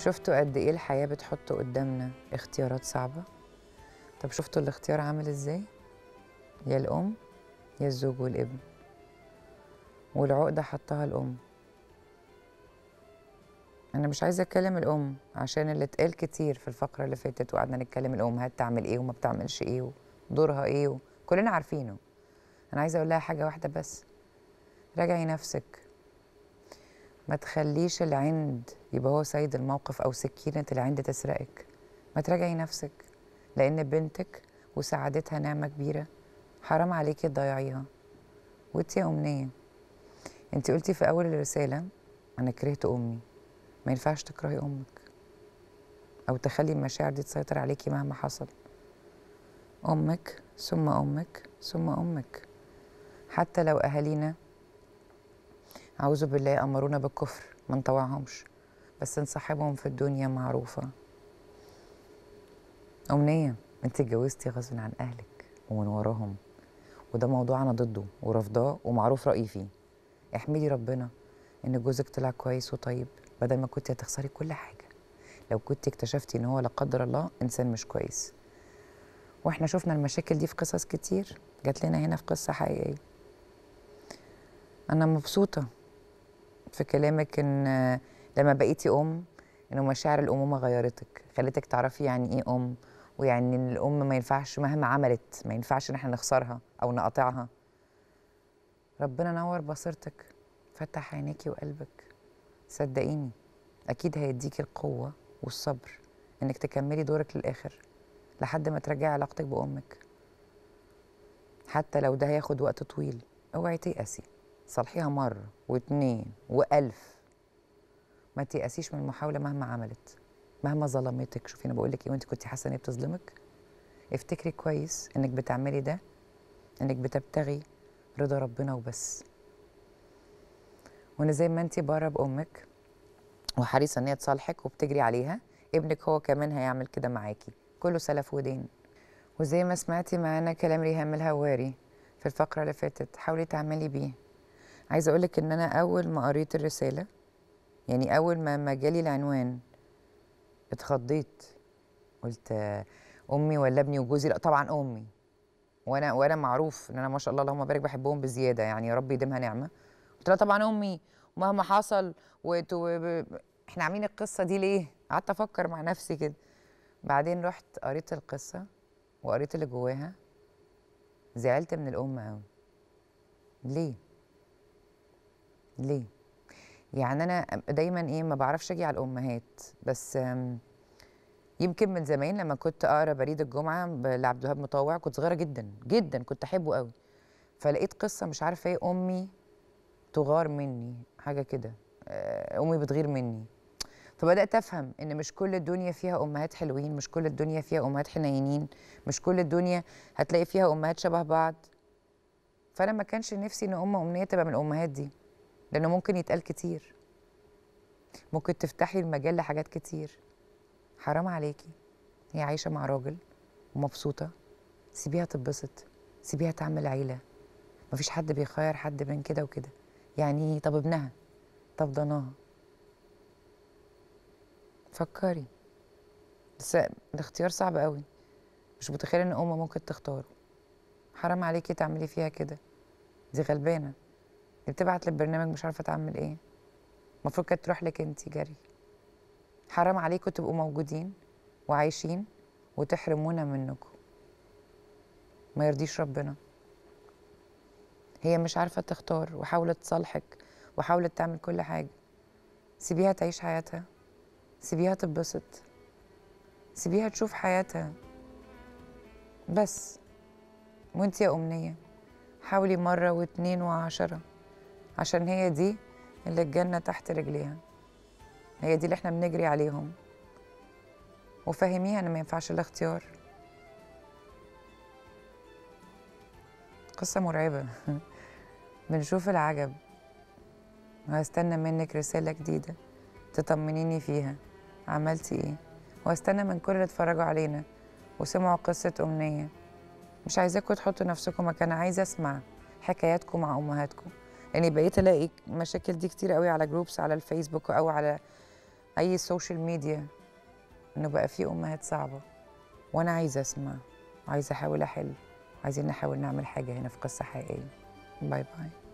شفتوا قد ايه الحياه بتحط قدامنا اختيارات صعبه طب شفتوا الاختيار عامل ازاي يا الام يا الزوج والابن والعقده حطها الام انا مش عايزه اتكلم الام عشان اللي اتقال كتير في الفقره اللي فاتت وقعدنا نتكلم الامهات تعمل ايه وما بتعملش ايه ودورها ايه كلنا عارفينه انا عايزه اقول لها حاجه واحده بس راجعي نفسك ما تخليش العند يبقى هو سيد الموقف او سكينه العند تسرقك ما تراجعي نفسك لان بنتك وسعادتها نعمه كبيره حرام عليكي تضيعيها وانت يا امنيه انت قلتي في اول الرساله انا كرهت امي ما ينفعش تكرهي امك او تخلي المشاعر دي تسيطر عليكي مهما حصل امك ثم امك ثم امك حتى لو اهالينا اعوذ بالله امرونا بالكفر ما نطوعهمش بس نصاحبهم في الدنيا معروفه امنيه انت اتجوزتي غصب عن اهلك ومن وراهم وده موضوع انا ضده ورافضاه ومعروف رايي فيه احمدي ربنا ان جوزك طلع كويس وطيب بدل ما كنت هتخسري كل حاجه لو كنت اكتشفتي ان هو لا قدر الله انسان مش كويس واحنا شفنا المشاكل دي في قصص كتير جات لنا هنا في قصه حقيقيه انا مبسوطه في كلامك ان لما بقيتي ام انه مشاعر الامومه غيرتك خلتك تعرفي يعني ايه ام ويعني ان الام ما ينفعش مهما عملت ما ينفعش ان احنا نخسرها او نقاطعها ربنا نور بصيرتك فتح عينيكي وقلبك صدقيني اكيد هيديكي القوه والصبر انك تكملي دورك للاخر لحد ما ترجعي علاقتك بامك حتى لو ده هياخد وقت طويل اوعي تيأسي صلحيها مرة واتنين وألف ما تيأسيش من المحاولة مهما عملت مهما ظلمتك شوفي أنا بقول لك إيه وأنت كنت حاسة إن هي بتظلمك افتكري كويس إنك بتعملي ده إنك بتبتغي رضا ربنا وبس وإن زي ما أنت بره بأمك وحريصة إن هي تصالحك وبتجري عليها ابنك هو كمان هيعمل كده معاكي كله سلف ودين وزي ما سمعتي معانا كلام ريهام الهواري في الفقرة اللي فاتت حاولي تعملي بيه عايزه اقولك ان انا اول ما قريت الرساله يعني اول ما ما جالي العنوان اتخضيت قلت امي ولا ابني وجوزي لا طبعا امي وانا وانا معروف ان انا ما شاء الله اللهم بارك بحبهم بزياده يعني يا رب يديمها نعمه قلت لها طبعا امي ومهما حصل وتو احنا عاملين القصه دي ليه قعدت افكر مع نفسي كده بعدين رحت قريت القصه وقريت اللي جواها زعلت من الام قوي ليه ليه يعني انا دايما ايه ما بعرفش اجي على الامهات بس يمكن من زمان لما كنت اقرا بريد الجمعه لعبد الوهاب مطوع كنت صغيره جدا جدا كنت احبه قوي فلقيت قصه مش عارفه ايه امي تغار مني حاجه كده امي بتغير مني فبدات افهم ان مش كل الدنيا فيها امهات حلوين مش كل الدنيا فيها امهات حنينين مش كل الدنيا هتلاقي فيها امهات شبه بعض فانا ما كانش نفسي ان ام امنيه تبقى من الامهات دي لانه ممكن يتقال كتير ممكن تفتحي المجال لحاجات كتير حرام عليكي هي عايشه مع راجل ومبسوطه سيبيها تتبسط سيبيها تعمل عيله مفيش حد بيخير حد بين كده وكده يعني طب ابنها طب ضناها فكري بس الاختيار صعب قوي مش متخيله ان ام ممكن تختاره حرام عليكي تعملي فيها كده دي غلبانه دي بتبعت للبرنامج مش عارفه تعمل ايه المفروض كانت تروح لك انت جري حرام عليكم تبقوا موجودين وعايشين وتحرمونا منكم ما يرضيش ربنا هي مش عارفه تختار وحاولت تصالحك وحاولت تعمل كل حاجه سيبيها تعيش حياتها سيبيها تتبسط سيبيها تشوف حياتها بس وانت يا امنيه حاولي مره واتنين وعشره عشان هي دي اللي الجنة تحت رجليها هي دي اللي احنا بنجري عليهم وفهميها ان ما ينفعش الاختيار قصة مرعبة بنشوف العجب وهستنى منك رسالة جديدة تطمنيني فيها عملتي ايه وهستنى من كل اللي اتفرجوا علينا وسمعوا قصة أمنية مش عايزاكم تحطوا نفسكم مكان عايزة أسمع حكاياتكم مع أمهاتكم لاني بقيت الاقي مشاكل دي كتير قوي على جروبس على الفيسبوك او على اي سوشيال ميديا انه بقى في امهات صعبه وانا عايزه اسمع وعايزه احاول احل عايزين نحاول نعمل حاجه هنا في قصه حقيقيه باي باي